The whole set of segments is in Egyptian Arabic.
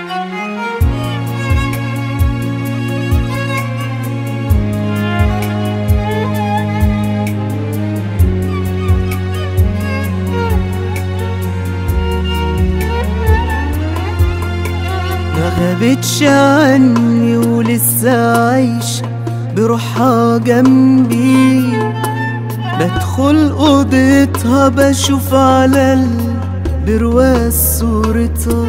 ما غابتش عني ولسه عايشة بروحها جنبي بدخل اوضتها بشوف على البرواز صورتها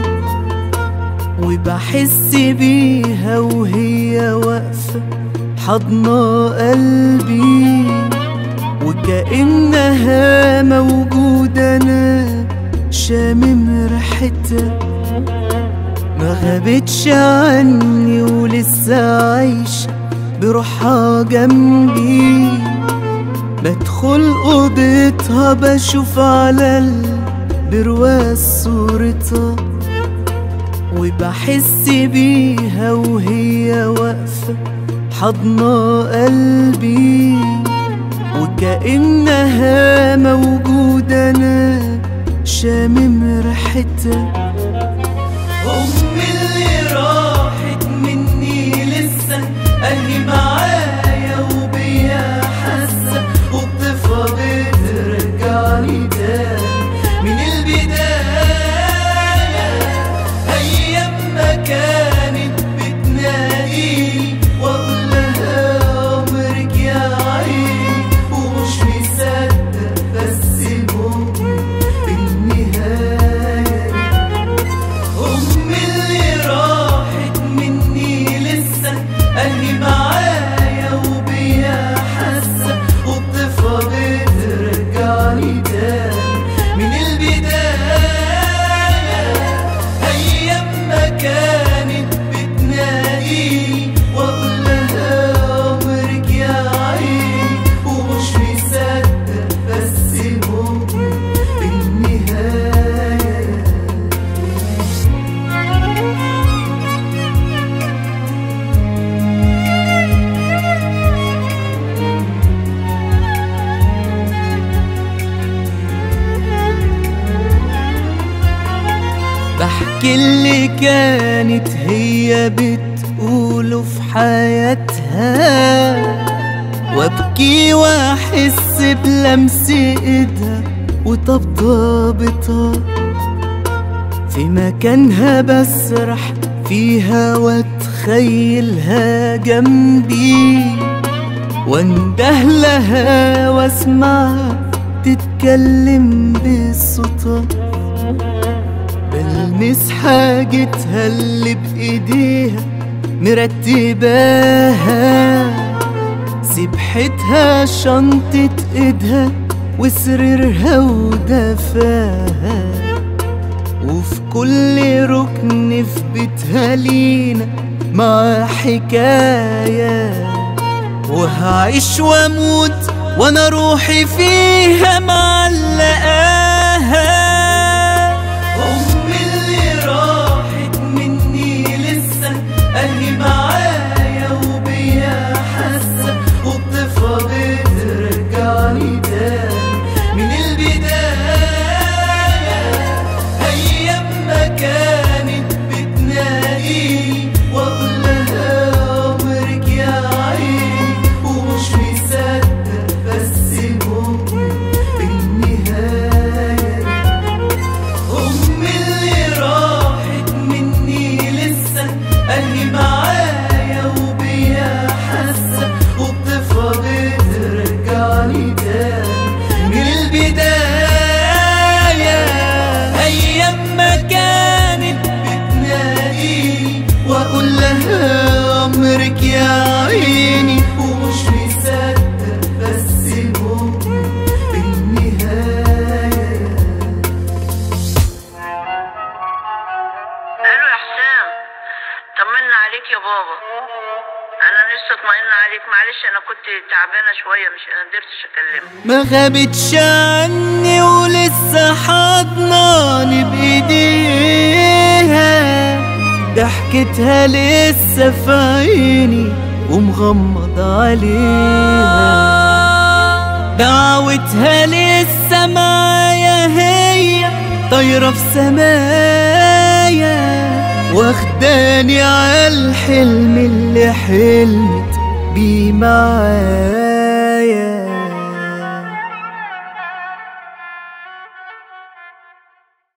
وبحس بيها وهي واقفة حضنة قلبي وكأنها موجودة أنا شامم ريحتها ما غابتش عني ولسه عايشة بروحها جنبي بدخل اوضتها بشوف على البرواز صورتها وبحس بيها وهي واقفة حضنة قلبي وكأنها موجودة أنا شامم ريحتها أمي اللي راحت مني لسه قالي معايا وبيا حاسة وبتفضل ترجعني تاني من البداية أيام ما كانت بتناديني وأقول لها عمرك يا عيني ومش مصدق بس مؤمن بالنهاية أمي اللي راحت مني لسه قالي معايا وبيا حاسة وبتفضل ترجعني تاني من البداية أيام ما كانت بتناديني وأقول لها عمرك يا عيني ومش مصدق بس مؤمن بالنهاية بحكي اللي كانت هي بتقوله في حياتها وابكي واحس بلمس ايدها وطبطبتها في مكانها بسرح فيها واتخيلها جنبي وانده لها واسمعها تتكلم بصوتها بلمس حاجتها اللي بإيديها مرتباها سبحتها شنطة ايدها وسريرها ودفاها وفي كل ركن في بيتها لينا مع حكاية وهعيش واموت وانا روحي فيها معلقاها أمي اللي راحت مني لسه قالي معايا وبيا حاسة وبتفضل ترجعني تاني من البداية أيام ما كانت بتناديني وأقول لها عمرك يا عيني ومش مصدق بس مؤمن بالنهاية أمي اللي راحت مني لسه قالي معايا وبيا حاسة وبتفضل ترجعني تاني من البداية أيام ما كانت بتناديني وأقول لها عمرك يا عيني ومش مصدق بس مؤمن بالنهاية الو يا حسام طمنا عليك يا بابا انا لسه اطمئن عليك معلش انا كنت تعبانه شويه مش ما قدرتش اكلمك ما غابتش عني ولسه حضناني بايديها ضحكتها لسه في عيني ومغمض عليها دعوتها لسه معايا هي طايرة في سمايا واخد واخداني عالحلم اللي حلمت بيه معاك